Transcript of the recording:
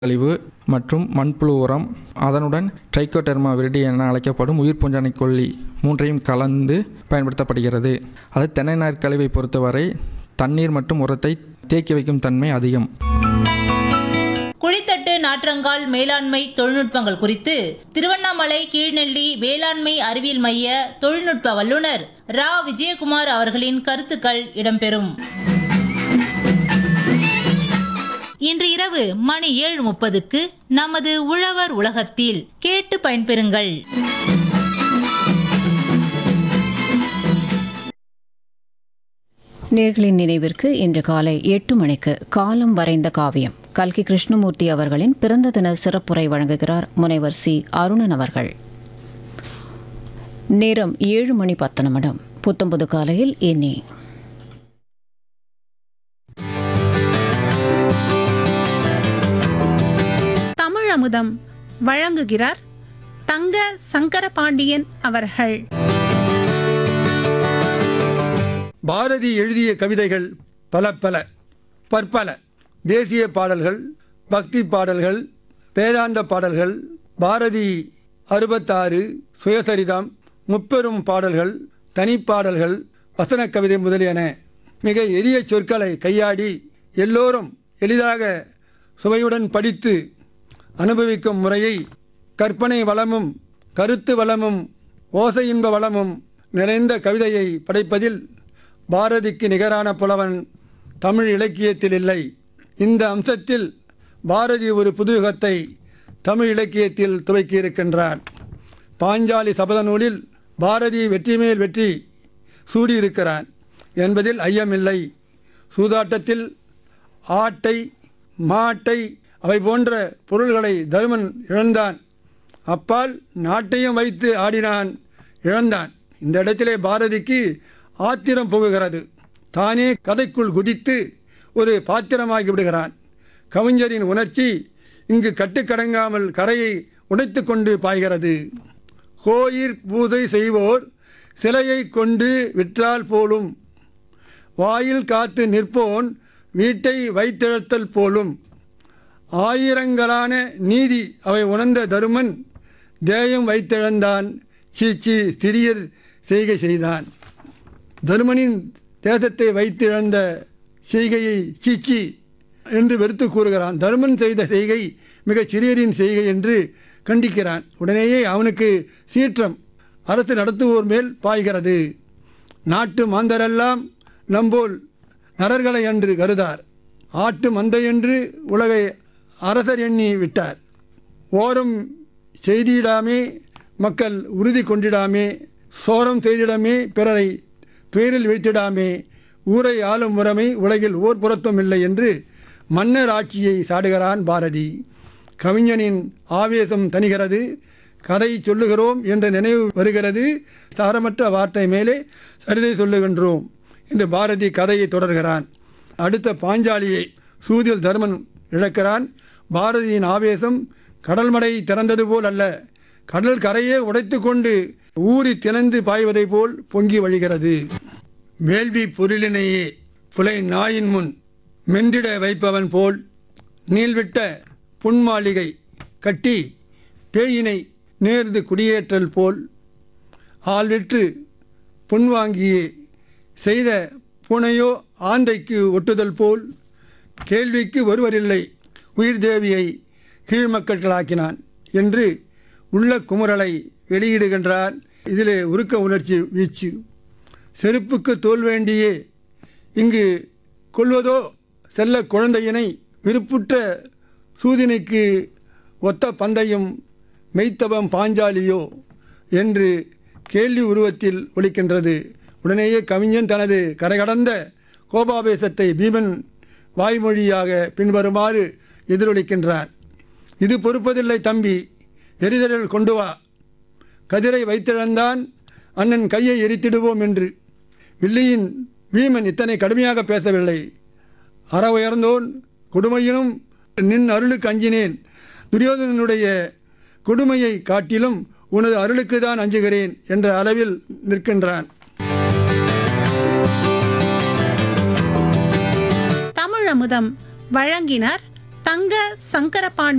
கழிவு மற்றும் மண்புழு உரம் அதனுடன் ட்ரைக்கோடெர்மா விரிடி என அழைக்கப்படும் உயிர் பூஞ்சானை கொல்லி மூன்றையும் கலந்து பயன்படுத்தப்படுகிறது அது தென்னை நார் கழிவை பொறுத்தவரை தண்ணீர் மற்றும் உரத்தை தேக்கி வைக்கும் தன்மை அதிகம் குழித்தட்டு நாற்றங்கால் மேலாண்மை தொழில்நுட்பங்கள் குறித்து திருவண்ணாமலை கீழ்நெல்லி வேளாண்மை அறிவியல் மைய தொழில்நுட்ப வல்லுநர் ரா விஜயகுமார் அவர்களின் கருத்துக்கள் இடம்பெறும் இன்று இரவு மணி ஏழு முப்பதுக்கு நமது உழவர் உலகத்தில் கேட்டு பயன்பெறுங்கள் நேர்களின் நினைவிற்கு இன்று காலை எட்டு மணிக்கு காலம் வரைந்த காவியம் கல்கி கிருஷ்ணமூர்த்தி அவர்களின் பிறந்த தின சிறப்புரை வழங்குகிறார் முனைவர் சி அருணன் அவர்கள் நேரம் ஏழு மணி பத்து நிமிடம் புத்தம்புது காலையில் இனி தமிழமுதம் வழங்குகிறார் தங்க சங்கரபாண்டியன் அவர்கள் பாரதி எழுதிய கவிதைகள் பல பல பற்பல தேசிய பாடல்கள் பக்தி பாடல்கள் வேதாந்த பாடல்கள் பாரதி அறுபத்தாறு சுயசரிதம் முப்பெரும் பாடல்கள் தனிப்பாடல்கள் வசன கவிதை முதலியன மிக எளிய சொற்களை கையாடி எல்லோரும் எளிதாக சுவையுடன் படித்து அனுபவிக்கும் முறையை கற்பனை வளமும் கருத்து வளமும் ஓசை இன்ப வளமும் நிறைந்த கவிதையை படைப்பதில் பாரதிக்கு நிகரான புலவன் தமிழ் இலக்கியத்தில் இல்லை இந்த அம்சத்தில் பாரதி ஒரு புதுயுகத்தை தமிழ் இலக்கியத்தில் துவக்கியிருக்கின்றார் பாஞ்சாலி சபத நூலில் பாரதி வெற்றி மேல் வெற்றி சூடியிருக்கிறான் என்பதில் ஐயமில்லை சூதாட்டத்தில் ஆட்டை மாட்டை அவை போன்ற பொருள்களை தருமன் இழந்தான் அப்பால் நாட்டையும் வைத்து ஆடினான் இழந்தான் இந்த இடத்திலே பாரதிக்கு ஆத்திரம் புகுகிறது தானே கதைக்குள் குதித்து ஒரு பாத்திரமாகி விடுகிறான் கவிஞரின் உணர்ச்சி இங்கு கட்டுக்கடங்காமல் கரையை உடைத்து கொண்டு பாய்கிறது கோயிற் பூதை செய்வோர் சிலையை கொண்டு விற்றால் போலும் வாயில் காத்து நிற்போன் வீட்டை வைத்திழத்தல் போலும் ஆயிரங்களான நீதி அவை உணர்ந்த தருமன் தேயம் வைத்திழந்தான் சீச்சி சிறியர் செய்கை செய்தான் தருமனின் தேசத்தை வைத்திழந்த செய்கையை சீச்சி என்று வெறுத்து கூறுகிறான் தருமன் செய்த செய்கை மிகச் சிறியரின் செய்கை என்று கண்டிக்கிறான் உடனேயே அவனுக்கு சீற்றம் அரசு நடத்துவோர் மேல் பாய்கிறது நாட்டு மாந்தரெல்லாம் நம்போல் நரர்களை என்று கருதார் ஆட்டு மந்தையென்று உலகை அரசர் எண்ணி விட்டார் ஓரம் செய்திடாமே மக்கள் உறுதி கொண்டிடாமே சோரம் செய்திடமே பிறரை துயரில் வீழ்த்திடாமே ஊரை ஆளும் முறைமை உலகில் ஓர் புறத்தும் இல்லை என்று மன்னர் ஆட்சியை சாடுகிறான் பாரதி கவிஞனின் ஆவேசம் தணிகிறது கதை சொல்லுகிறோம் என்ற நினைவு வருகிறது சாரமற்ற வார்த்தை மேலே சரிதை சொல்லுகின்றோம் என்று பாரதி கதையை தொடர்கிறான் அடுத்த பாஞ்சாலியை சூதில் தர்மன் இழக்கிறான் பாரதியின் ஆவேசம் கடல் மடை திறந்தது போல் அல்ல கடல் கரையே உடைத்து கொண்டு ஊறி திறந்து பாய்வதை போல் பொங்கி வழிகிறது வேள்வி பொருளினையே புலை நாயின் முன் மென்றிட வைப்பவன் போல் நீள்விட்ட புன்மாளிகை கட்டி பேயினை நேர்ந்து குடியேற்றல் போல் ஆள்விற்று பொன் வாங்கியே செய்த பூனையோ ஆந்தைக்கு ஒட்டுதல் போல் கேள்விக்கு ஒருவரில்லை உயிர் தேவியை கீழ்மக்களாக்கினான் என்று உள்ள குமுறலை வெளியிடுகின்றார் இதிலே உருக்க உணர்ச்சி வீச்சு செருப்புக்கு தோல் வேண்டியே இங்கு கொள்வதோ செல்ல குழந்தையினை விருப்புற்ற சூதினைக்கு ஒத்த பந்தையும் மெய்த்தவம் பாஞ்சாலியோ என்று கேள்வி உருவத்தில் ஒலிக்கின்றது உடனேயே கவிஞன் தனது கரைகடந்த கோபாவேசத்தை பீமன் வாய்மொழியாக பின்வருமாறு எதிரொலிக்கின்றார் இது பொறுப்பதில்லை தம்பி எரிதலில் கொண்டு வா கதிரை வைத்திழந்தான் அண்ணன் கையை எரித்திடுவோம் என்று வில்லியின் பீமன் இத்தனை கடுமையாக பேசவில்லை அற உயர்ந்தோன் கொடுமையினும் நின் அருளுக்கு அஞ்சினேன் துரியோதனனுடைய கொடுமையை காட்டிலும் உனது அருளுக்கு தான் அஞ்சுகிறேன் என்ற அளவில் நிற்கின்றான் தமிழமுதம் வழங்கினார் தங்க சங்கரபாண்டி